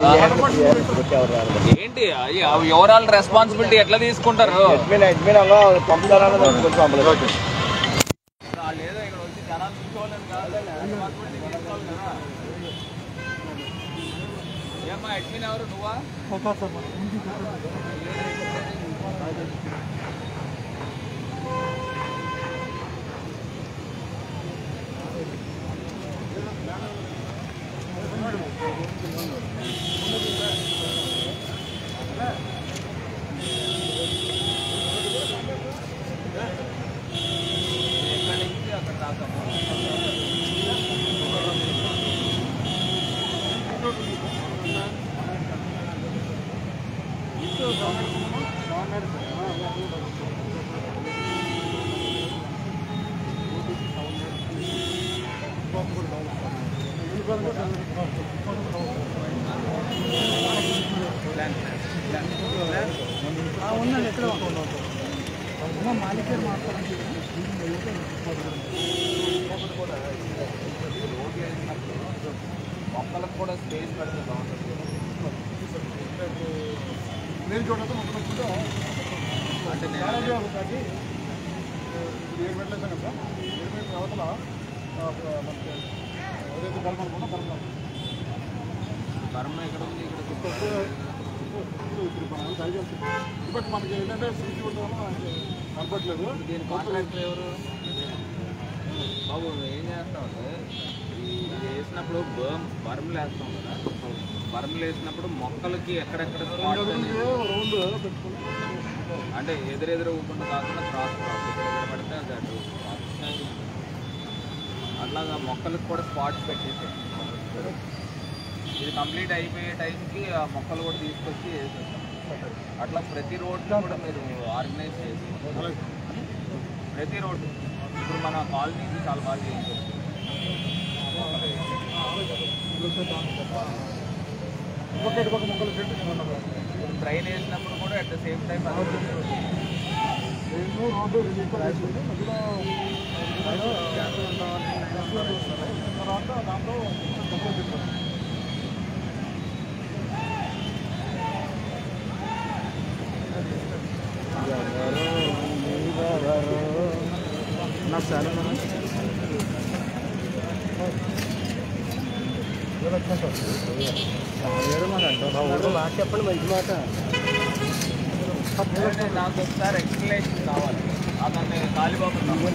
ఏంటి overall responsibility ఎట్లా తీసుకుంటారు అడ్మిన్ అడ్మిన్ అలా పంపుతారని కొంచెం పంపలేదు వాళ్ళు ఏదో ఇక్కడ వచ్చి జనాలు చూసుకోవాలని కాదు responsibility తీసుకోవాలి కదా. ఏమ్మా అడ్మిన్ ఎవరు నువ్వా ఎక్కడి నుంచి అక్కడ దాకా మొక్కలకు కూడా స్పేస్ పెడితే బాగుంటుంది నేను చూడటం మొత్తం కూడా అంటే చాలా నేను ఒకటి ఏడు మెట్లు వేసాం కదా ఏడు మెట్ల అవతల ఆ, మనకి ఏదైతే బలం అనుకున్నా బలం కర్మ ఎక్కడ ఉంది ఇక్కడ బట్ మనకి ఏంటంటే సీసీ ఉండడం వల్ల మనకి కనపట్లేదు దీని కాంట్రాక్టర్ ఎవరు బాబు ఏం చేస్తామంటే ఇది వేసినప్పుడు బర్మ్ బర్మ్లు వేస్తాం కదా బర్మ్లు వేసినప్పుడు మొక్కలకి ఎక్కడెక్కడ spots అనేవి రౌండ్ పెట్టుకుని అంటే ఎదురెదురు ఊకుండా కాకుండా క్రాస్ క్రాస్ ఎక్కడ పడితే అది అటు cross. అట్లాగా మొక్కలకు కూడా స్పాట్స్ పెట్టేసి ఇది కంప్లీట్ అయిపోయే టైంకి ఆ మొక్కలు కూడా తీసుకొచ్చి వేసేస్తాం అట్లా ప్రతి రోడ్లో కూడా మీరు ఆర్గనైజ్ చేసి ప్రతి రోడ్డు ఇప్పుడు మన కాలనీకి చాలా బాగా చేయించారు ఇంకొక ఇటు పక్క మొక్కలు పెట్టి ట్రైన్ వేసినప్పుడు కూడా అట్ ద సేమ్ టైం అది రెండు రోడ్డు రిలీజ్ చేసుకుంటే మధ్యలో తర్వాత దాంట్లో మొక్కలు పెట్టుకోవాలి నా చాలా చెప్పండి మంచి మాట నాకు ఒకసారి ఎక్స్ప్లెనేషన్ కావాలి అతన్ని కాలిబాబు